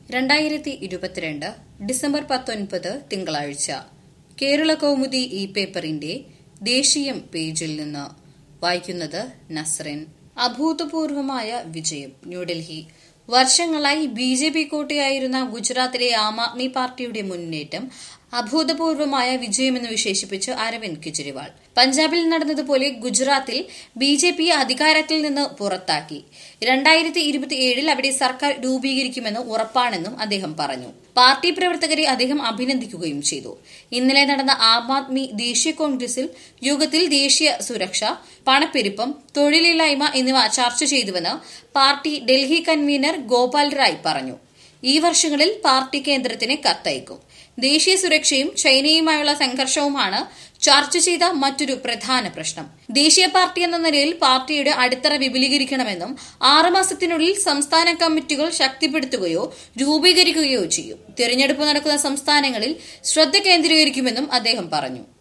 രണ്ടായിരത്തി ഇരുപത്തിരണ്ട് ഡിസംബർ പത്തൊൻപത് തിങ്കളാഴ്ച കേരള കൗമുദി ഇ പേപ്പറിന്റെ ദേശീയം പേജിൽ നിന്ന് വായിക്കുന്നത് നസ്റിൻ അഭൂതപൂർവമായ വിജയം ന്യൂഡൽഹി വർഷങ്ങളായി ബി ജെ പി കോട്ടയായിരുന്ന ഗുജറാത്തിലെ ആം ആദ്മി പാർട്ടിയുടെ മുന്നേറ്റം അഭൂതപൂർവമായ വിജയമെന്ന് വിശേഷിപ്പിച്ച് അരവിന്ദ് കെജ്രിവാൾ പഞ്ചാബിൽ നടന്നതുപോലെ ഗുജറാത്തിൽ ബി ജെ പി അധികാരത്തിൽ നിന്ന് പുറത്താക്കി രണ്ടായിരത്തി ഇരുപത്തിയേഴിൽ അവിടെ സർക്കാർ രൂപീകരിക്കുമെന്ന് ഉറപ്പാണെന്നും അദ്ദേഹം പറഞ്ഞു പാർട്ടി പ്രവർത്തകരെ അദ്ദേഹം അഭിനന്ദിക്കുകയും ചെയ്തു ഇന്നലെ നടന്ന ആം ആദ്മി ദേശീയ കോൺഗ്രസിൽ യോഗത്തിൽ ദേശീയ സുരക്ഷ പണപ്പെരുപ്പം തൊഴിലില്ലായ്മ എന്നിവ ചർച്ച ചെയ്തുവെന്ന് പാർട്ടി ഡൽഹി കൺവീനർ ഗോപാൽ റായ് പറഞ്ഞു ഈ വർഷങ്ങളിൽ പാർട്ടി കേന്ദ്രത്തിന് കത്തയക്കും ദേശീയ സുരക്ഷയും ചൈനയുമായുള്ള സംഘർഷവുമാണ് ചർച്ച ചെയ്ത മറ്റൊരു പ്രധാന പ്രശ്നം ദേശീയ പാർട്ടി എന്ന നിലയിൽ പാർട്ടിയുടെ അടിത്തറ വിപുലീകരിക്കണമെന്നും ആറുമാസത്തിനുള്ളിൽ സംസ്ഥാന കമ്മിറ്റികൾ ശക്തിപ്പെടുത്തുകയോ രൂപീകരിക്കുകയോ ചെയ്യും തിരഞ്ഞെടുപ്പ് നടക്കുന്ന സംസ്ഥാനങ്ങളിൽ ശ്രദ്ധ കേന്ദ്രീകരിക്കുമെന്നും അദ്ദേഹം പറഞ്ഞു